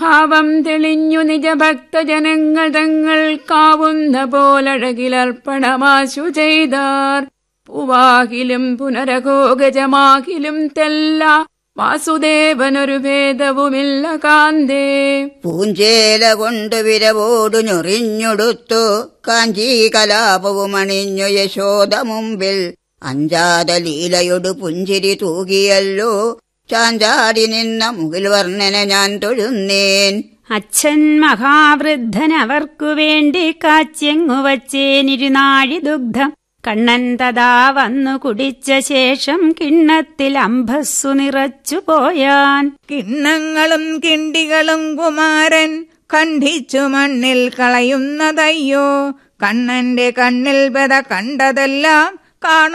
ഭാവം തെളിഞ്ഞു നിജഭക്തജനങ്ങൾ തങ്ങൾക്കാവുന്ന പോലഴകിലർപ്പണമാശു ചെയ്താർ പൂവാകിലും പുനരഘോഗജമാകിലും തെല്ല വാസുദേവനൊരു ഭേദവുമില്ല കാന്തേ പൂഞ്ചേല കൊണ്ടു വിരവോടു ഞൊറിഞ്ഞൊടുത്തു കാഞ്ചീ കലാപവും അണിഞ്ഞു യശോദ മുമ്പിൽ അഞ്ചാത ലീലയൊടു പുഞ്ചിരി തൂകിയല്ലോ ചാഞ്ചാടി നിന്ന മുകിൽ വർണ്ണന ഞാൻ തൊഴുന്നേൻ അച്ഛൻ മഹാവൃദ്ധൻ അവർക്കു വേണ്ടി കാച്ചെങ്ങു വച്ചേനിരുനാഴി ദുഗ്ധം കണ്ണൻ തഥാ വന്നു കുടിച്ച ശേഷം കിണ്ണത്തിൽ അംഭസ്സു നിറച്ചു പോയാൻ കിണ്ണങ്ങളും കിണ്ടികളും കുമാരൻ ഖണ്ഡിച്ചു മണ്ണിൽ കളയുന്നതയ്യോ കണ്ണന്റെ കണ്ണിൽ ബത കണ്ടതെല്ലാം കാണ